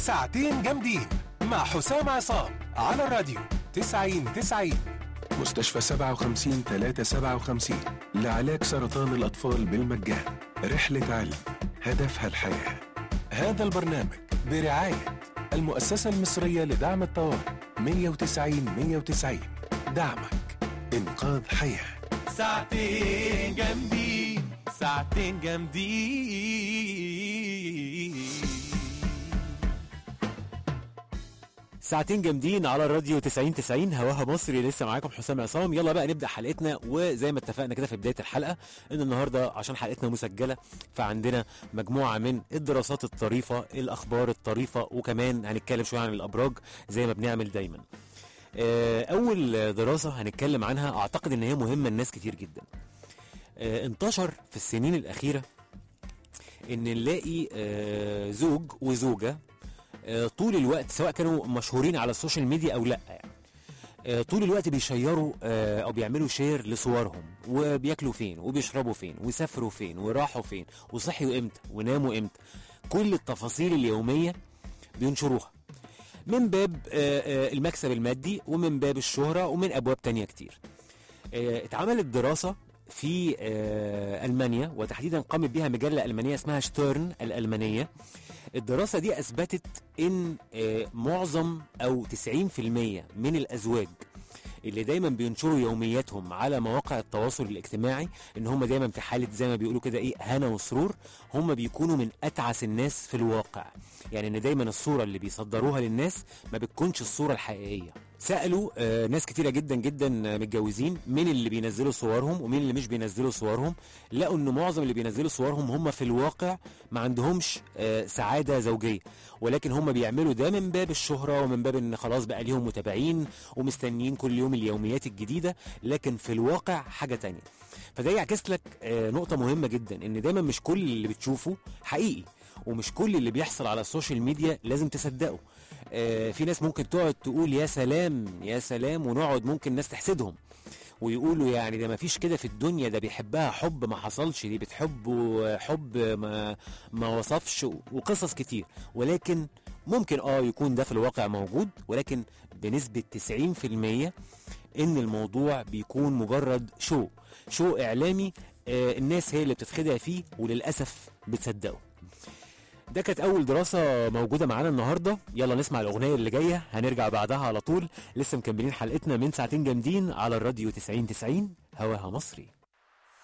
ساعتين جامدين مع حسام عصام على الراديو 90 90 مستشفى 57 357 لعلاج سرطان الأطفال بالمجان رحلة علم هدفها الحياة هذا البرنامج برعاية المؤسسة المصرية لدعم الطوارئ 190 190 دعمك إنقاذ حياة ساعتين جامدين ساعتين جامدين ساعتين جامدين على الراديو 90 90 هواها مصري لسه معاكم حسام عصام يلا بقى نبدا حلقتنا وزي ما اتفقنا كده في بدايه الحلقه ان النهارده عشان حلقتنا مسجله فعندنا مجموعه من الدراسات الطريفه الاخبار الطريفه وكمان هنتكلم شويه عن الابراج زي ما بنعمل دايما آه، اول دراسه هنتكلم عنها اعتقد ان هي مهمه لناس كتير جدا آه، انتشر في السنين الاخيره ان نلاقي آه، زوج وزوجه آه، طول الوقت سواء كانوا مشهورين على السوشيال ميديا او لا يعني آه، طول الوقت بيشيروا آه، او بيعملوا شير لصورهم وبياكلوا فين وبيشربوا فين وسافروا فين وراحوا فين وصحيوا امتى وناموا امتى كل التفاصيل اليوميه بينشروها من باب آه، آه، المكسب المادي ومن باب الشهره ومن ابواب تانية كتير آه، اتعملت دراسه في آه، المانيا وتحديدا قامت بها مجله المانيه اسمها شتيرن الالمانيه الدراسه دي اثبتت ان آه، معظم او 90% من الازواج اللي دايما بينشروا يومياتهم على مواقع التواصل الاجتماعي ان هم دايما في حاله زي ما بيقولوا كده ايه هنا وسرور هم بيكونوا من اتعس الناس في الواقع يعني ان دايما الصوره اللي بيصدروها للناس ما بتكونش الصوره الحقيقيه سالوا آه ناس كتيره جدا جدا آه، متجوزين مين اللي بينزلوا صورهم ومين اللي مش بينزلوا صورهم لقوا ان معظم اللي بينزلوا صورهم هم في الواقع ما عندهمش آه سعاده زوجيه ولكن هم بيعملوا ده من باب الشهره ومن باب ان خلاص بقى ليهم متابعين ومستنيين كل يوم اليوميات الجديده لكن في الواقع حاجه تانية فده يعكس لك آه نقطه مهمه جدا ان دايما مش كل اللي بتشوفه حقيقي ومش كل اللي بيحصل على السوشيال ميديا لازم تصدقه آه في ناس ممكن تقعد تقول يا سلام يا سلام ونقعد ممكن ناس تحسدهم ويقولوا يعني ده ما فيش كده في الدنيا ده بيحبها حب ما حصلش دي بتحبه حب ما ما وصفش وقصص كتير ولكن ممكن اه يكون ده في الواقع موجود ولكن بنسبة 90% ان الموضوع بيكون مجرد شو شو اعلامي آه الناس هي اللي بتتخدع فيه وللاسف بتصدقه ده كانت اول دراسه موجوده معانا النهارده يلا نسمع الاغنيه اللي جايه هنرجع بعدها على طول لسه مكملين حلقتنا من ساعتين جامدين على الراديو 90 90 هواها مصري